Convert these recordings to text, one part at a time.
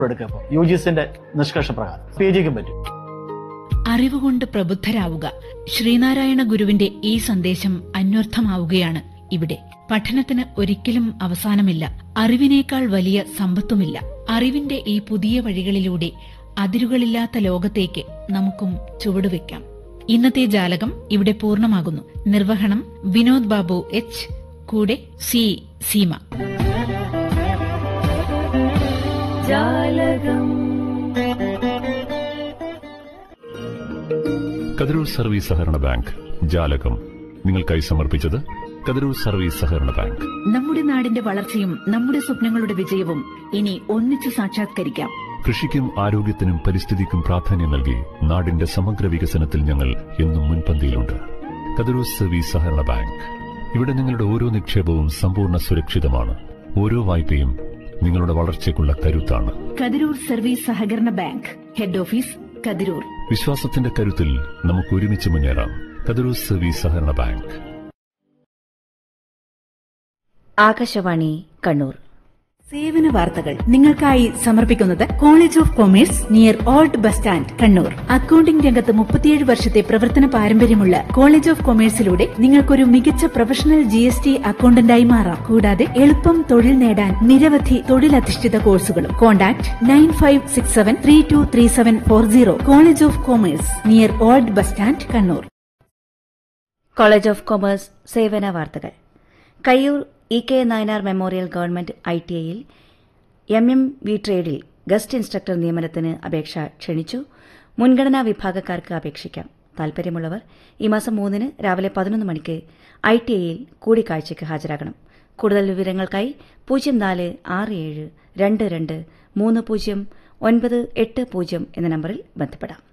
എടുക്കുക ഇപ്പോൾ U G സിന്റെ നിഷ്കർഷ പ്രകാരം പി ജിക്കും പറ്റും അറിവുകൊണ്ട് പ്രബുദ്ധരാവുക ശ്രീനാരായണ ഗുരുവിന്റെ ഈ സന്ദേശം അന്വർത്ഥമാവുകയാണ് ഇവിടെ പഠനത്തിന് ഒരിക്കലും അവസാനമില്ല അറിവിനേക്കാൾ വലിയ സമ്പത്തുമില്ല അറിവിന്റെ ഈ പുതിയ വഴികളിലൂടെ അതിരുകളില്ലാത്ത ലോകത്തേക്ക് നമുക്കും ചുവടുവെക്കാം ഇന്നത്തെ ജാലകം ഇവിടെ പൂർണ്ണമാകുന്നു നിർവഹണം വിനോദ് ബാബു എച്ച് കൂടെ സി സീമ കതിരൂർ സർവീസ് സഹകരണ ബാങ്ക് ജാലകം നിങ്ങൾക്കായി സമർപ്പിച്ചത് കതിരൂർ സർവീസ് സഹകരണ ബാങ്ക് നമ്മുടെ നാടിന്റെ വളർച്ചയും നമ്മുടെ സ്വപ്നങ്ങളുടെ വിജയവും ഇനി ഒന്നിച്ചു സാക്ഷാത്കരിക്കാം കൃഷിക്കും ആരോഗ്യത്തിനും പരിസ്ഥിതിക്കും പ്രാധാന്യം നൽകി നാടിന്റെ സമഗ്ര വികസനത്തിൽ ഞങ്ങൾ എന്നും മുൻപന്തിയിലുണ്ട് കതിരൂർ സർവീസ് സഹകരണ ബാങ്ക് ഇവിടെ നിങ്ങളുടെ ഓരോ നിക്ഷേപവും സമ്പൂർണ്ണ സുരക്ഷിതമാണ് ഓരോ വായ്പയും നിങ്ങളുടെ വളർച്ചയ്ക്കുള്ള കരുത്താണ് കതിരൂർ സർവീസ് സഹകരണ ബാങ്ക് ഹെഡ് ഓഫീസ് കതിരൂർ വിശ്വാസത്തിന്റെ കരുത്തിൽ നമുക്ക് ഒരുമിച്ച് മുന്നേറാം കതിരൂർ സർവീസ് സഹകരണ ബാങ്ക് ആകാശവാണി കണ്ണൂർ സേവന വാർത്തകൾ നിങ്ങൾക്കായി സമർപ്പിക്കുന്നത് college of commerce near old bus stand Kannur accounting രംഗത്ത് മുപ്പത്തിയേഴ് വർഷത്തെ പ്രവർത്തന പാരമ്പര്യമുള്ള കോളേജ് ഓഫ് കൊമേഴ്സിലൂടെ നിങ്ങൾക്കൊരു മികച്ച പ്രൊഫഷണൽ ജി എസ് ടി അക്കൌണ്ടന്റായി മാറാം കൂടാതെ എളുപ്പം തൊഴിൽ നേടാൻ നിരവധി തൊഴിലധിഷ്ഠിത കോഴ്സുകളും contact nine five six seven three two three seven four zero college of commerce near old bus stand Kannur college of commerce സേവന വാർത്തകൾ Kayyur E K Nayanar memorial government I T ഐയിൽ എം എം വി ട്രേഡിൽ ഗസ്റ്റ് ഇൻസ്ട്രക്ടർ നിയമനത്തിന് അപേക്ഷ ക്ഷണിച്ചു മുൻഗണനാ വിഭാഗക്കാർക്ക് അപേക്ഷിക്കാം താൽപര്യമുള്ളവർ ഈ മാസം മൂന്നിന് രാവിലെ പതിനൊന്ന് മണിക്ക് ഐ ടി ഐയിൽ കൂടിക്കാഴ്ചയ്ക്ക് ഹാജരാകണം കൂടുതൽ വിവരങ്ങൾക്കായി പൂജ്യം നാല് ആറ് ഏഴ് രണ്ട് രണ്ട് മൂന്ന് പൂജ്യം ഒൻപത് എട്ട് പൂജ്യം എന്ന നമ്പറിൽ ബന്ധപ്പെടാം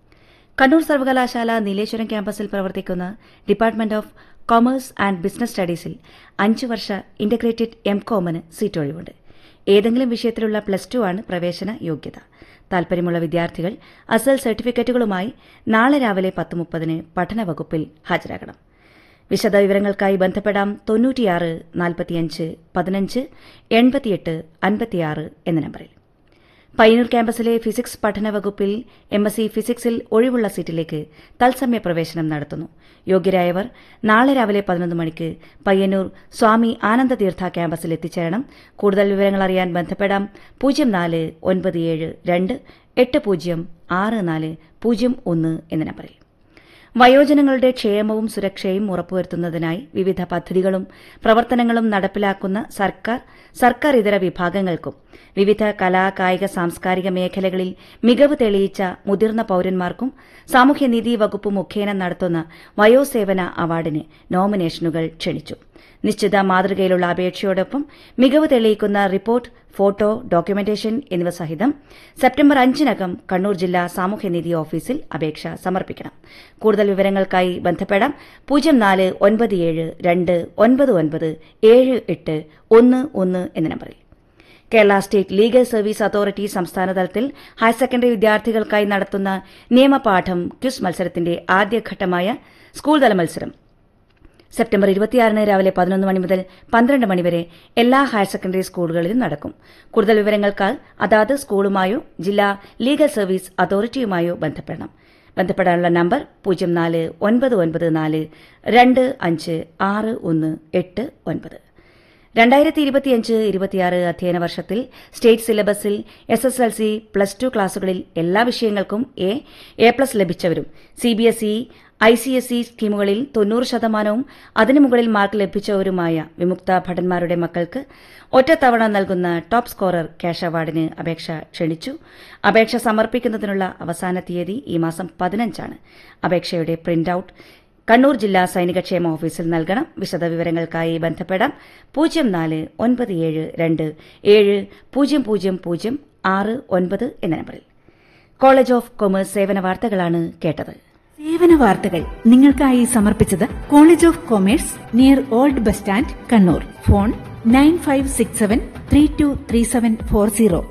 കണ്ണൂർ സർവകലാശാല നീലേശ്വരം ക്യാമ്പസിൽ പ്രവർത്തിക്കുന്ന department of commerce and business സ്റ്റഡീസിൽ അഞ്ച് വർഷ ഇന്റഗ്രേറ്റഡ് എം കോമിന് സീറ്റ് ഒഴിവുണ്ട് ഏതെങ്കിലും വിഷയത്തിലുള്ള പ്ലസ് ടു ആണ് പ്രവേശന യോഗ്യത താൽപര്യമുള്ള വിദ്യാർത്ഥികൾ അസൽ സർട്ടിഫിക്കറ്റുകളുമായി നാളെ രാവിലെ പത്ത് മുപ്പതിന് പഠന വകുപ്പിൽ ഹാജരാകണം വിശദവിവരങ്ങൾക്കായി ബന്ധപ്പെടാം തൊണ്ണൂറ്റിയാറ് നാൽപ്പത്തിയഞ്ച് പതിനഞ്ച് എൺപത്തിയെട്ട് അൻപത്തിയാറ് എന്ന നമ്പറിൽ പയ്യന്നൂർ ക്യാമ്പസിലെ ഫിസിക്സ് പഠന വകുപ്പിൽ എം എസ് സി ഫിസിക്സിൽ ഒഴിവുള്ള സീറ്റിലേക്ക് തത്സമയ പ്രവേശനം നടത്തുന്നു യോഗ്യരായവർ നാളെ രാവിലെ പതിനൊന്ന് മണിക്ക് പയ്യന്നൂർ സ്വാമി ആനന്ദതീർത്ഥ ക്യാമ്പസിൽ എത്തിച്ചേരണം കൂടുതൽ വിവരങ്ങൾ അറിയാൻ ബന്ധപ്പെടാം പൂജ്യം നാല് ഒൻപത് ഏഴ് രണ്ട് എട്ട് പൂജ്യം ആറ് നാല് പൂജ്യം ഒന്ന് എന്ന നമ്പറിൽ വയോജനങ്ങളുടെ ക്ഷേമവും സുരക്ഷയും ഉറപ്പുവരുത്തുന്നതിനായി വിവിധ പദ്ധതികളും പ്രവർത്തനങ്ങളും നടപ്പിലാക്കുന്ന സർക്കാർ സർക്കാർ ഇതര വിഭാഗങ്ങൾക്കും വിവിധ കലാ കായിക സാംസ്കാരിക മേഖലകളിൽ മികവ് തെളിയിച്ച മുതിർന്ന പൌരന്മാർക്കും സാമൂഹ്യനീതി വകുപ്പ് മുഖേന നടത്തുന്ന വയോസേവന അവാർഡിന് നോമിനേഷനുകൾ ക്ഷണിച്ചു നിശ്ചിത മാതൃകയിലുള്ള അപേക്ഷയോടൊപ്പം മികവ് തെളിയിക്കുന്ന റിപ്പോർട്ട് ഫോട്ടോ ഡോക്യുമെന്റേഷൻ എന്നിവ സഹിതം സെപ്റ്റംബർ അഞ്ചിനകം കണ്ണൂർ ജില്ലാ സാമൂഹ്യനീതി ഓഫീസിൽ അപേക്ഷ സമർപ്പിക്കണം കൂടുതൽ വിവരങ്ങൾക്കായി ബന്ധപ്പെടാം പൂജ്യം നാല് ഒൻപത് ഏഴ് രണ്ട് ഒൻപത് ഒൻപത് ഏഴ് എട്ട് ഒന്ന് ഒന്ന് എന്ന നമ്പറിൽ Kerala state legal service authority സംസ്ഥാനതലത്തിൽ ഹയർ സെക്കൻഡറി വിദ്യാർത്ഥികൾക്കായി നടത്തുന്ന നിയമപാഠം ക്വിസ് മത്സരത്തിന്റെ ആദ്യഘട്ടമായ സ്കൂൾ തല മത്സരം സെപ്റ്റംബർ ഇരുപത്തിയാറിന് രാവിലെ പതിനൊന്ന് മണി മുതൽ പന്ത്രണ്ട് മണിവരെ എല്ലാ ഹയർ സെക്കൻഡറി സ്കൂളുകളിലും നടക്കും കൂടുതൽ വിവരങ്ങൾക്ക് അതാത് സ്കൂളുമായോ ജില്ലാ ലീഗൽ സർവീസ് അതോറിറ്റിയുമായോ ബന്ധപ്പെടണം ബന്ധപ്പെടാനുള്ള നമ്പർ പൂജ്യം നാല് ഒൻപത് ഒൻപത് നാല് രണ്ട് അഞ്ച് ആറ് ഒന്ന് എട്ട് ഒൻപത് രണ്ടായിരത്തി ഇരുപത്തിയഞ്ച് ഇരുപത്തിയാറ് അധ്യയന വർഷത്തിൽ സ്റ്റേറ്റ് സിലബസിൽ S S L C plus two ക്ലാസുകളിൽ എല്ലാ വിഷയങ്ങൾക്കും എ എ പ്ലസ് ലഭിച്ചവരും C B S E I C S E സ്കീമുകളിൽ തൊണ്ണൂറ് ശതമാനവും അതിനു മുകളിൽ മാർക്ക് ലഭിച്ചവരുമായ വിമുക്ത ഭടന്മാരുടെ മക്കൾക്ക് ഒറ്റത്തവണ നൽകുന്ന ടോപ്പ് സ്കോറർ ക്യാഷ് അവാർഡിന് അപേക്ഷ ക്ഷണിച്ചു അപേക്ഷ സമർപ്പിക്കുന്നതിനുള്ള അവസാന തീയതി ഈ മാസം പതിനഞ്ചാണ് അപേക്ഷയുടെ പ്രിന്റ് ഔട്ട് കണ്ണൂർ ജില്ലാ സൈനികക്ഷേമ ഓഫീസിൽ നൽകണം വിശദവിവരങ്ങൾക്കായി ബന്ധപ്പെടാം പൂജ്യം നാല് ഒൻപത് ഏഴ് രണ്ട് ഏഴ് പൂജ്യം പൂജ്യം പൂജ്യം ആറ് ഒൻപത് എന്ന നമ്പറിൽ കോളേജ് ഓഫ് കൊമേഴ്സ് സേവന വാർത്തകളാണ് കേട്ടത് സേവന വാർത്തകൾ നിങ്ങൾക്കായി സമർപ്പിച്ചത് college of commerce near old bus stand Kannur phone nine five six seven three two three seven four zero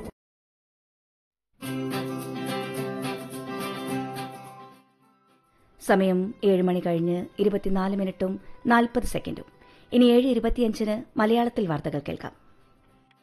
സമയം ഏഴ് മണി കഴിഞ്ഞ് ഇരുപത്തിനാല് മിനിറ്റും നാൽപ്പത് സെക്കൻഡും ഇനി ഏഴ് ഇരുപത്തിയഞ്ചിന് മലയാളത്തിൽ വാർത്തകൾ കേൾക്കാം